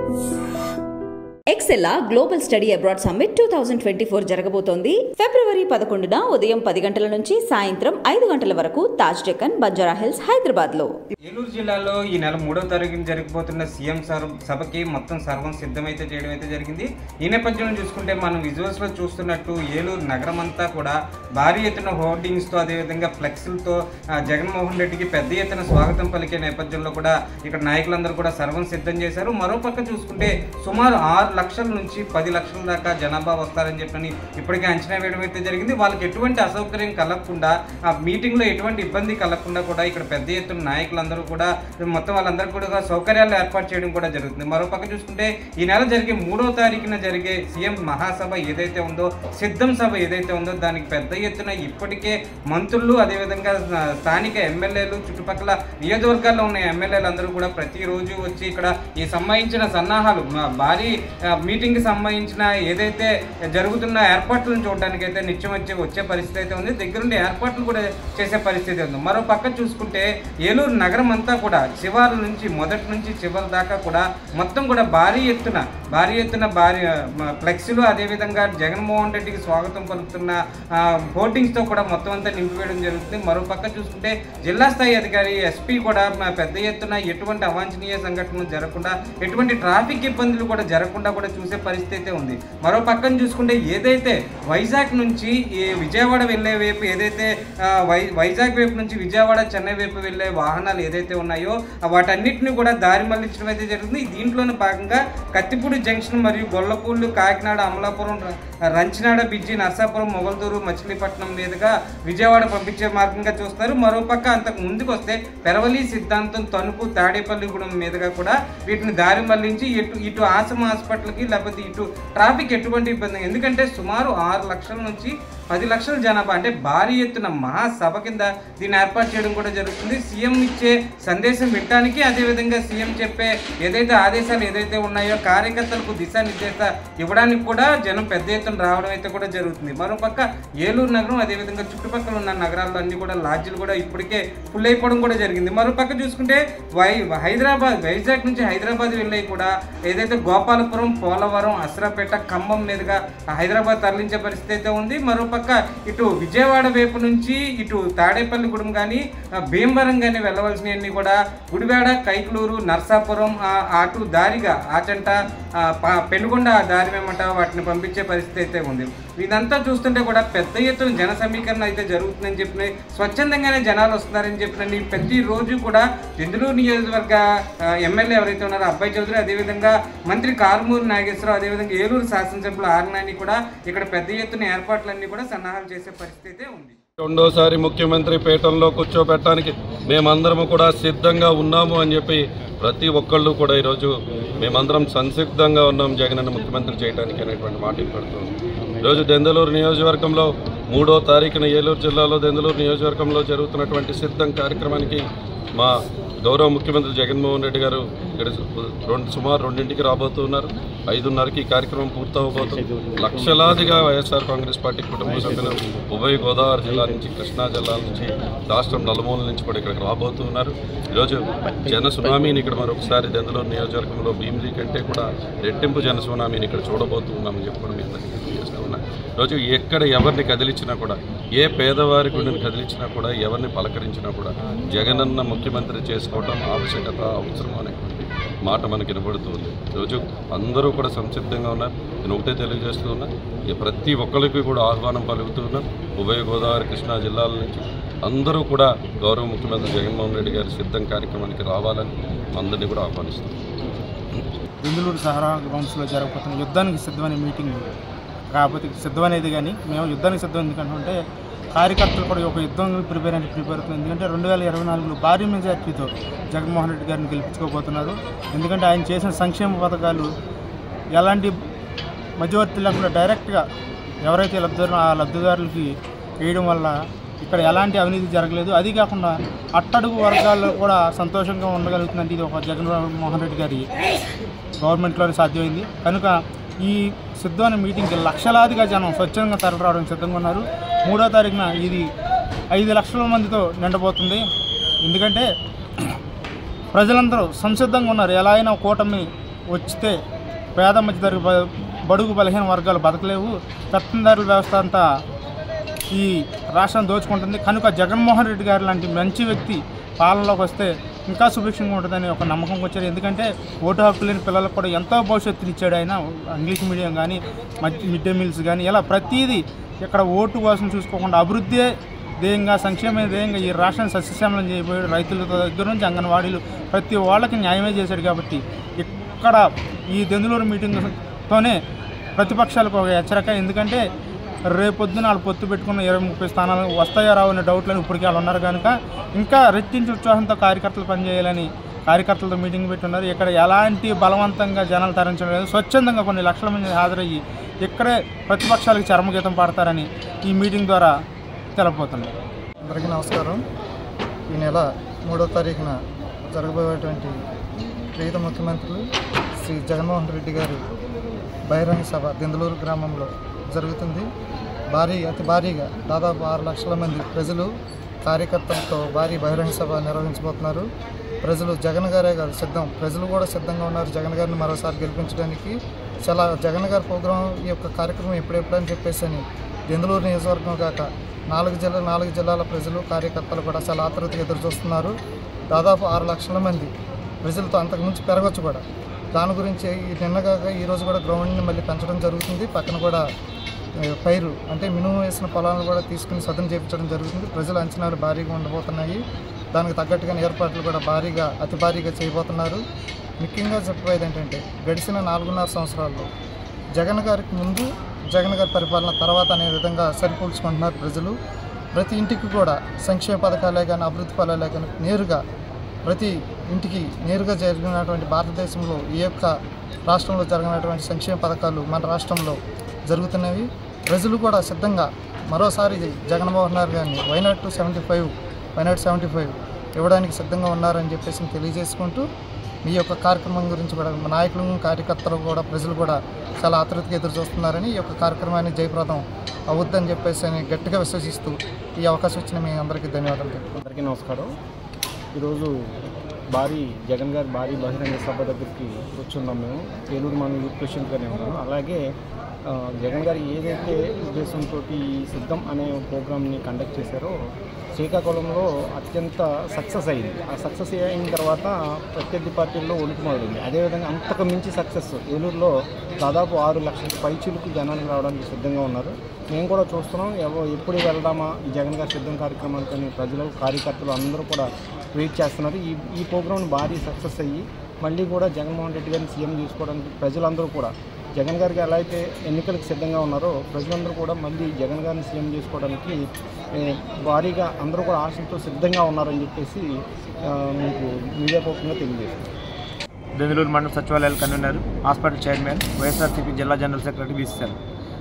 ఎక్సెల్లా global study abroad summit two thousand twenty four జరగబోతోంది February పదకొండున ఉదయం పది గంటల నుంచి సాయంత్రం ఐదు గంటల వరకు తాజ్ డెక్కన్ బంజారా హిల్స్ హైదరాబాద్ లో ఏలూరు జిల్లాలో ఈ నెల మూడవ తారీఖున జరగబోతున్న సీఎం సర్ సభకి మొత్తం సర్వం సిద్ధమైతే చేయడం అయితే జరిగింది ఈ నేపథ్యంలో చూసుకుంటే మనం విజువల్స్లో చూస్తున్నట్టు ఏలూరు నగరం అంతా కూడా భారీ ఎత్తున హోర్డింగ్స్తో అదేవిధంగా ఫ్లెక్స్లతో ఆ, జగన్మోహన్ రెడ్డికి పెద్ద ఎత్తున స్వాగతం పలికే నేపథ్యంలో కూడా ఇక్కడ నాయకులందరూ కూడా సర్వం సిద్ధం చేశారు మరోపక్క చూసుకుంటే సుమారు ఆరు లక్షల నుంచి పది లక్షల దాకా జనాభా వస్తారని చెప్పని ఇప్పటికే అంచనా వేయడం అయితే జరిగింది వాళ్ళకి ఎటువంటి అసౌకర్యం కలగకుండా ఆ మీటింగ్లో ఎటువంటి ఇబ్బంది కలగకుండా కూడా ఇక్కడ పెద్ద ఎత్తున నాయకులందరూ కూడా మొత్తం వాళ్ళందరూ కూడా సౌకర్యాలు ఏర్పాటు చేయడం కూడా జరుగుతుంది మరోపక్క చూసుకుంటే ఈ నెల జరిగే మూడో తారీఖున జరిగే సీఎం మహాసభ ఏదైతే ఉందో సిద్ధం సభ ఏదైతే ఉందో దానికి పెద్ద ఎత్తున ఇప్పటికే మంత్రులు అదేవిధంగా ఆ, స్థానిక ఎమ్మెల్యేలు చుట్టుపక్కల నియోజకవర్గాల్లో ఉన్న ఎమ్మెల్యేలు అందరూ కూడా ప్రతిరోజు వచ్చి ఇక్కడ ఈ సంబంధించిన సన్నాహాలు మా భారీ ఆ, మీటింగ్కి సంబంధించిన ఏదైతే జరుగుతున్న ఏర్పాట్లను చూడడానికి అయితే నిత్యం వచ్చే వచ్చే పరిస్థితి అయితే ఉంది దగ్గరుండి ఏర్పాట్లు కూడా చేసే పరిస్థితి ఉంది మరో పక్క చూసుకుంటే ఏలూరు నగరం అంతా కూడా శివారు నుంచి మొదటి నుంచి చివరి దాకా కూడా మొత్తం కూడా భారీ ఎత్తున భారీ ఎత్తున భారీ మ- ఫ్లెక్సీలు అదేవిధంగా జగన్మోహన్ రెడ్డికి స్వాగతం పలుకుతున్న ఆ, హోర్డింగ్స్తో కూడా మొత్తం అంతా నింపివేయడం జరుగుతుంది మరో పక్క చూసుకుంటే జిల్లా స్థాయి అధికారి ఎస్పీ కూడా మ- పెద్ద ఎత్తున ఎటువంటి అవాంఛనీయ సంఘటనలు జరగకుండా ఎటువంటి ట్రాఫిక్ ఇబ్బందులు కూడా జరగకుండా కూడా చూసే పరిస్థితి అయితే ఉంది మరో పక్కన చూసుకుంటే ఏదైతే వైజాగ్ నుంచి ఈ విజయవాడ వెళ్ళే వైపు ఏదైతే ఆ, వై వైజాగ్ వైపు నుంచి విజయవాడ చెన్నై వైపు వెళ్ళే వాహనాలు ఏదైతే ఉన్నాయో ఆ వాటన్నిటిని కూడా దారి మళ్లించడం అయితే జరుగుతుంది దీంట్లోనే భాగంగా కత్తిపూడి జంక్షన్ మరియు గొల్లపూళ్ళు కాకినాడ అమలాపురం ర- రంచినాడ బిజ్జి నర్సాపురం మొగల్దూరు మచిలీపట్నం మీదుగా విజయవాడ పంపించే మార్గంగా చూస్తారు మరోపక్క అంతకు ముందుకు వస్తే పెరవలి సిద్ధాంతం తణుకు తాడేపల్లిగూడెం మీదుగా కూడా వీటిని దారి మళ్లించి ఇటు ఇటు ఆశ్రమ హాస్పిటల్కి లేకపోతే ఇటు ట్రాఫిక్ ఎటువంటి ఇబ్బంది ఎందుకంటే సుమారు ఆరు లక్షల నుంచి పది లక్షల జనాభా అంటే భారీ ఎత్తున మహాసభ కింద దీన్ని ఏర్పాటు చేయడం కూడా జరుగుతుంది సీఎం ఇచ్చే సందేశం వినడానికి అదేవిధంగా సీఎం చెప్పే ఏదైతే ఆదేశాలు ఏదైతే ఉన్నాయో కార్యకర్తలకు దిశానిర్దేశ ఇవ్వడానికి కూడా జనం పెద్ద ఎత్తున రావడం అయితే కూడా జరుగుతుంది మరోపక్క ఏలూరు నగరం అదేవిధంగా చుట్టుపక్కల ఉన్న నగరాల్లో అన్ని కూడా లాడ్జీలు కూడా ఇప్పటికే ఫుల్ అయిపోవడం కూడా జరిగింది మరోపక్క చూసుకుంటే వై హైదరాబాద్ వైజాగ్ నుంచి హైదరాబాద్ వెళ్ళి కూడా ఏదైతే గోపాలపురం పోలవరం అసరాపేట ఖమ్మం మీదుగా హైదరాబాద్ తరలించే పరిస్థితి అయితే ఉంది మరోపక్క ఇటు విజయవాడ వైపు నుంచి ఇటు తాడేపల్లిగూడెం కానీ భీమవరం కానీ వెళ్ళవలసినవన్నీ కూడా గుడివాడ కైకలూరు నర్సాపురం ఆ, అటు దారిగా ఆచంట ఆ, ప- పెనుగొండ ఆ దారి వెంబట వాటిని పంపించే పరిస్థితి అయితే ఉంది ఇదంతా చూస్తుంటే కూడా పెద్ద ఎత్తున జన సమీకరణ అయితే జరుగుతుందని చెప్పిన స్వచ్ఛందంగానే జనాలు వస్తున్నారని చెప్పిన ప్రతిరోజు కూడా చంద్రూరు నియోజకవర్గ ఆ, ఎమ్మెల్యే ఎవరైతే ఉన్నారో అబ్బాయి చౌదరి అదేవిధంగా మంత్రి కారుమూరి నాగేశ్వరరావు అదేవిధంగా ఏలూరు శాసనసభ్యులు ఆర్నాని కూడా ఇక్కడ పెద్ద ఎత్తున ఏర్పాట్లన్నీ కూడా సన్నాహాలు చేసే పరిస్థితి అయితే ఉంది రెండోసారి ముఖ్యమంత్రి పీఠంలో కూర్చోబెట్టడానికి మేమందరము కూడా సిద్ధంగా ఉన్నాము అని చెప్పి ప్రతి ఒక్కళ్ళు కూడా ఈరోజు మేమందరం సంసిద్ధంగా ఉన్నాం జగనన్న ముఖ్యమంత్రి చేయడానికి అనేటువంటి మాట పెడుతుంది ఈరోజు దెందలూరు నియోజకవర్గంలో మూడో తారీఖున ఏలూరు జిల్లాలో దెందలూరు నియోజకవర్గంలో జరుగుతున్నటువంటి సిద్ధం కార్యక్రమానికి మా గౌరవ ముఖ్యమంత్రి జగన్మోహన్ రెడ్డి గారు ఇక్కడ రెండు సుమారు రెండింటికి రాబోతున్నారు ఐదున్నరకి ఈ కార్యక్రమం పూర్తవబోతుంది లక్షలాదిగా వైఎస్ఆర్ కాంగ్రెస్ పార్టీ కుటుంబ సభ్యులు ఉభయ గోదావరి జిల్లా నుంచి కృష్ణా జిల్లా నుంచి రాష్ట్రం నలుమూల నుంచి కూడా ఇక్కడికి రాబోతున్నారు ఈరోజు జన సునామీని ఇక్కడ మరొకసారి దెందలూరు నియోజకవర్గంలో భీమిలి కంటే కూడా రెట్టింపు జన సునామీని ఇక్కడ చూడబోతున్నామని చెప్పి కూడా మీ అందరికీ తెలియజేస్తూ ఉన్నా ఈరోజు ఎక్కడ ఎవరిని కదిలించినా కూడా ఏ పేదవారి గుండెని కదిలించినా కూడా ఎవరిని పలకరించినా కూడా జగనన్న ముఖ్యమంత్రి చేసుకోవడం ఆవశ్యకత అవసరం అనేటువంటి మాట మనకి వినబడుతుంది ఈరోజు అందరూ కూడా సంసిద్ధంగా ఉన్నారు నేను ఒకటే తెలియజేస్తూ ఉన్నా ఈ ప్రతి ఒక్కరికి కూడా ఆహ్వానం పలుకుతూ ఉన్నాం ఉభయ గోదావరి కృష్ణా జిల్లాల నుంచి అందరూ కూడా గౌరవ ముఖ్యమంత్రి జగన్మోహన్ రెడ్డి గారి సిద్ధం కార్యక్రమానికి రావాలని అందరినీ కూడా ఆహ్వానిస్తున్నాం బెంగళూరు సహరా గ్రౌండ్స్లో జరగబోతున్న యుద్ధానికి సిద్ధమనే మీటింగ్ కాకపోతే సిద్ధమనేది కానీ మేము యుద్ధానికి సిద్ధం ఎందుకంటే కార్యకర్తలు కూడా ఒక యుద్ధం ప్రిపేర్ అంటే ప్రిపేర్ అవుతుంది ఎందుకంటే రెండు వేల ఇరవై నాలుగులో భారీ మెజార్టీతో జగన్మోహన్ రెడ్డి గారిని గెలిపించుకోబోతున్నారు ఎందుకంటే ఆయన చేసిన సంక్షేమ పథకాలు ఎలాంటి మధ్యవర్తి లేకుండా డైరెక్ట్గా ఎవరైతే లబ్ధిదారులు ఆ లబ్ధిదారులకి వేయడం వల్ల ఇక్కడ ఎలాంటి అవినీతి జరగలేదు అది కాకుండా అట్టడుగు వర్గాల్లో కూడా సంతోషంగా ఉండగలుగుతుందంటే ఇది ఒక జగన్మోహన్ రెడ్డి గారి గవర్నమెంట్లోనే సాధ్యమైంది కనుక ఈ సిద్ధమైన మీటింగ్కి లక్షలాదిగా జనం స్వచ్ఛందంగా తరలి రావడం సిద్ధంగా ఉన్నారు మూడో తారీఖున ఇది ఐదు లక్షల మందితో నిండబోతుంది ఎందుకంటే ప్రజలందరూ సంసిద్ధంగా ఉన్నారు ఎలా అయినా కూటమి వచ్చితే పేద మధ్యతరగతి బ- బడుగు బలహీన వర్గాలు బతకలేవు పెత్తందారుల వ్యవస్థ అంతా ఈ రాష్ట్రం దోచుకుంటుంది కనుక జగన్మోహన్ రెడ్డి గారు లాంటి మంచి వ్యక్తి పాలనలోకి వస్తే ఇంకా సుభిక్షంగా ఉంటుందని ఒక నమ్మకం వచ్చారు ఎందుకంటే ఓటు హక్కు లేని పిల్లలకు కూడా ఎంతో భవిష్యత్తుని ఇచ్చాడు ఆయన ఇంగ్లీష్ మీడియం కానీ మధ్య మిడ్ డే మీల్స్ కానీ ఇలా ప్రతిదీ ఇక్కడ ఓటు కోసం చూసుకోకుండా అభివృద్ధి ధ్యేయంగా సంక్షేమ ధ్యేయంగా ఈ రాష్ట్రాన్ని సస్యశ్యామలం చేయబోయాడు రైతుల దగ్గర నుంచి అంగన్వాడీలు ప్రతి వాళ్ళకి న్యాయమే చేశాడు కాబట్టి ఇక్కడ ఈ దెందులూరు మీటింగ్తోనే ప్రతిపక్షాలకు ఒక హెచ్చరిక ఎందుకంటే రేపొద్దున వాళ్ళు పొత్తు పెట్టుకున్న ఇరవై ముప్పై స్థానాలు వస్తాయో రావు అనే డౌట్లను ఇప్పటికీ వాళ్ళు ఉన్నారు కనుక ఇంకా రెట్టించి ఉత్సాహంతో కార్యకర్తలు పనిచేయాలని కార్యకర్తలతో మీటింగ్ పెట్టున్నారు ఇక్కడ ఎలాంటి బలవంతంగా జనాలు తరలించడం లేదు స్వచ్ఛందంగా కొన్ని లక్షల మంది హాజరయ్యి ఇక్కడే ప్రతిపక్షాలకు చర్మగీతం పాడతారని ఈ మీటింగ్ ద్వారా తెలపోతున్నారు అందరికీ నమస్కారం ఈ నెల మూడో తారీఖున జరగబోయేటువంటి ప్రీత ముఖ్యమంత్రులు శ్రీ జగన్మోహన్ రెడ్డి గారి బహిరంగ సభ దెందులూరు గ్రామంలో జరుగుతుంది భారీ అతి భారీగా దాదాపు ఆరు లక్షల మంది ప్రజలు కార్యకర్తలతో భారీ బహిరంగ సభ నిర్వహించబోతున్నారు ప్రజలు జగన్ గారే కాదు సిద్ధం ప్రజలు కూడా సిద్ధంగా ఉన్నారు జగన్ గారిని మరోసారి గెలిపించడానికి చాలా జగన్ గారి ప్రోగ్రాం ఈ యొక్క కార్యక్రమం ఎప్పుడెప్పుడని చెప్పేసి అని దెందులూరు నియోజకవర్గం కాక నాలుగు జిల్లా నాలుగు జిల్లాల ప్రజలు కార్యకర్తలు కూడా చాలా ఆతృతగా ఎదురు చూస్తున్నారు దాదాపు ఆరు లక్షల మంది ప్రజలతో అంతకుమించి పెరగచ్చు కూడా దాని గురించి ఈ నిన్న కాక ఈరోజు కూడా గ్రౌండ్ని మళ్ళీ పెంచడం జరుగుతుంది పక్కన కూడా ఏ, పైరు అంటే మినుము వేసిన పొలాలను కూడా తీసుకుని సదును చేయించడం జరుగుతుంది ప్రజల అంచనాలు భారీగా ఉండబోతున్నాయి దానికి తగ్గట్టుగానే ఏర్పాట్లు కూడా భారీగా అతి భారీగా చేయబోతున్నారు ముఖ్యంగా చెప్పేది ఏంటంటే గడిచిన నాలుగున్నర సంవత్సరాల్లో జగన్ గారికి ముందు జగన్ గారి పరిపాలన తర్వాత అనే విధంగా సరిపోల్చుకుంటున్నారు ప్రజలు ప్రతి ఇంటికి కూడా సంక్షేమ పథకాలే కానీ అభివృద్ధి ఫలాలే కానీ నేరుగా ప్రతి ఇంటికి నేరుగా జరిగినటువంటి భారతదేశంలో ఈ యొక్క రాష్ట్రంలో జరిగినటువంటి సంక్షేమ పథకాలు మన రాష్ట్రంలో జరుగుతున్నవి ప్రజలు కూడా సిద్ధంగా మరోసారి జగన్మోహన్ రెడ్డి గారిని why not to seventy five why not seventy five ఇవ్వడానికి సిద్ధంగా ఉన్నారని చెప్పేసి తెలియజేసుకుంటూ మీ యొక్క కార్యక్రమం గురించి కూడా మా నాయకులు కార్యకర్తలు కూడా ప్రజలు కూడా చాలా ఆతృతగా ఎదురు చూస్తున్నారని ఈ యొక్క కార్యక్రమాన్ని జయప్రదం అవుద్దని చెప్పేసి అని గట్టిగా విశ్వసిస్తూ ఈ అవకాశం ఇచ్చిన మీ అందరికీ ధన్యవాదాలు తెలుపుతున్నాను. అందరికీ నమస్కారం ఈరోజు భారీ జగన్ గారి భారీ బహిరంగ సభ దగ్గరికి వచ్చున్నాం మేము ఏలూరు మన యూత్ ప్రెసిడెంట్గానే ఉన్నాము అలాగే ఆ, జగన్ గారు ఏదైతే ఉద్దేశంతో ఈ సిద్ధం అనే ప్రోగ్రామ్ని కండక్ట్ చేశారో శ్రీకాకుళంలో అత్యంత సక్సెస్ అయింది ఆ సక్సెస్ అయిన తర్వాత ప్రత్యర్థి పార్టీల్లో ఒలుకు మొదలైంది అదేవిధంగా అంతకు మించి సక్సెస్ ఏలూరులో దాదాపు ఆరు లక్షల పైచులకు జనాలు రావడానికి సిద్ధంగా ఉన్నారు మేము కూడా చూస్తున్నాం ఎవ- ఎప్పుడు వెళ్దామా ఈ జగన్ గారి సిద్ధం కార్యక్రమానికి అని ప్రజలు కార్యకర్తలు అందరూ కూడా వెయిట్ చేస్తున్నారు ఈ ఈ ప్రోగ్రామ్ భారీ సక్సెస్ అయ్యి మళ్ళీ కూడా జగన్మోహన్ రెడ్డి గారిని సీఎం చేసుకోవడానికి ప్రజలందరూ కూడా జగన్ గారికి ఎలా అయితే ఎన్నికలకు సిద్ధంగా ఉన్నారో ప్రజలందరూ కూడా మళ్ళీ జగన్ గారిని సీఎం చేసుకోవడానికి ఏ, భారీగా అందరూ కూడా ఆశలతో సిద్ధంగా ఉన్నారని చెప్పేసి ఆ, మీకు మీడియా పక్షంగా తెలియజేస్తున్నారు దెందులూరు మండల సచివాలయాల కన్వీనర్ హాస్పిటల్ చైర్మన్ వైఎస్ఆర్సీపీ జిల్లా జనరల్ సెక్రటరీ బీసీఎల్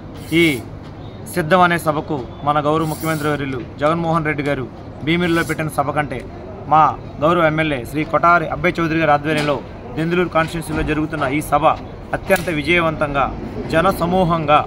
ఈ సిద్ధం అనే సభకు మన గౌరవ ముఖ్యమంత్రి వర్యులు జగన్మోహన్ రెడ్డి గారు భీమిలిలో పెట్టిన సభ కంటే మా గౌరవ ఎమ్మెల్యే శ్రీ కొటారి అబ్బాయి చౌదరి గారి ఆధ్వర్యంలో దెందులూరు కాన్స్టిట్యున్సీలో జరుగుతున్న ఈ సభ అత్యంత విజయవంతంగా జన సమూహంగా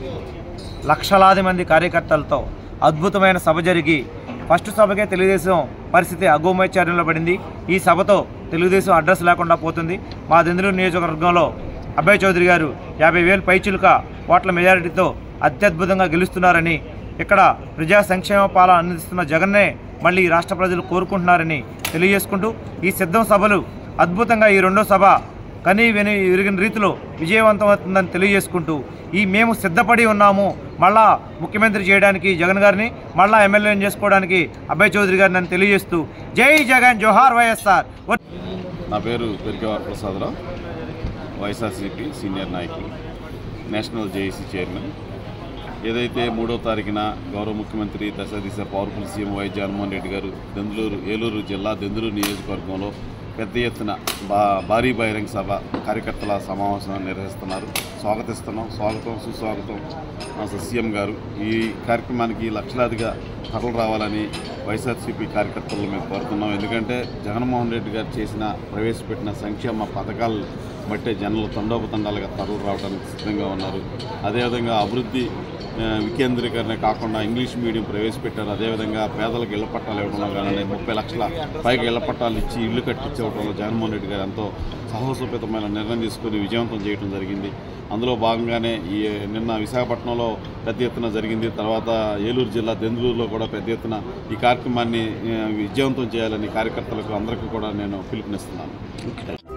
లక్షలాది మంది కార్యకర్తలతో అద్భుతమైన సభ జరిగి ఫస్ట్ సభకే తెలుగుదేశం పరిస్థితి అగోమచార్యంలో పడింది ఈ సభతో తెలుగుదేశం అడ్రస్ లేకుండా పోతుంది మా దెందులూరు నియోజకవర్గంలో అభయ్ చౌదరి గారు యాభై వేలు పైచులుక ఓట్ల మెజారిటీతో అత్యద్భుతంగా గెలుస్తున్నారని ఇక్కడ ప్రజా సంక్షేమ పాలన అందిస్తున్న జగన్నే మళ్ళీ ఈ రాష్ట్ర ప్రజలు కోరుకుంటున్నారని తెలియజేసుకుంటూ ఈ సిద్ధం సభలు అద్భుతంగా ఈ రెండో సభ కనీ విని విరిగిన రీతిలో విజయవంతమవుతుందని తెలియజేసుకుంటూ ఈ మేము సిద్ధపడి ఉన్నాము మళ్ళా ముఖ్యమంత్రి చేయడానికి జగన్ గారిని మళ్ళా ఎమ్మెల్యేని చేసుకోవడానికి అభయ్ చౌదరి గారిని అని తెలియజేస్తూ జై జగన్ జోహార్ వైఎస్ఆర్ నా పేరు పెరికేవారి ప్రసాదరావు వైఎస్ఆర్సీపీ సీనియర్ నాయకులు నేషనల్ జేఏసీ చైర్మన్ ఏదైతే మూడో తారీఖున గౌరవ ముఖ్యమంత్రి దశ దిశ పవర్ఫుల్ సీఎం వై జగన్మోహన్ రెడ్డి గారు దెందులూరు ఏలూరు జిల్లా దెందులూరు నియోజకవర్గంలో పెద్ద ఎత్తున బా భారీ బహిరంగ సభ కార్యకర్తల సమావేశం నిర్వహిస్తున్నారు స్వాగతిస్తున్నాం స్వాగతం సుస్వాగతం అసలు సీఎం గారు ఈ కార్యక్రమానికి లక్షలాదిగా తరలి రావాలని వైఎస్ఆర్సీపీ కార్యకర్తలు మేము కోరుతున్నాం ఎందుకంటే జగన్మోహన్ రెడ్డి గారు చేసిన ప్రవేశపెట్టిన సంక్షేమ పథకాలు బట్టే జనాలు తండోపతండాలుగా తరలి రావడానికి సిద్ధంగా ఉన్నారు అదేవిధంగా అభివృద్ధి ఆ, వికేంద్రీకరణ కాకుండా ఇంగ్లీష్ మీడియం ప్రవేశపెట్టారు అదేవిధంగా పేదలకు ఇళ్ల పట్టాలు ఇవ్వడంలో కానీ ముప్పై లక్షల పైగా ఇళ్ల పట్టాలు ఇచ్చి ఇల్లు కట్టించడంలో జగన్మోహన్ రెడ్డి గారు ఎంతో సాహసోపేతమైన నిర్ణయం తీసుకుని విజయవంతం చేయడం జరిగింది అందులో భాగంగానే ఈ నిన్న విశాఖపట్నంలో పెద్ద ఎత్తున జరిగింది తర్వాత ఏలూరు జిల్లా దెందులూరులో కూడా పెద్ద ఎత్తున ఈ కార్యక్రమాన్ని ఆ, విజయవంతం చేయాలని కార్యకర్తలకు అందరికీ కూడా నేను పిలుపునిస్తున్నాను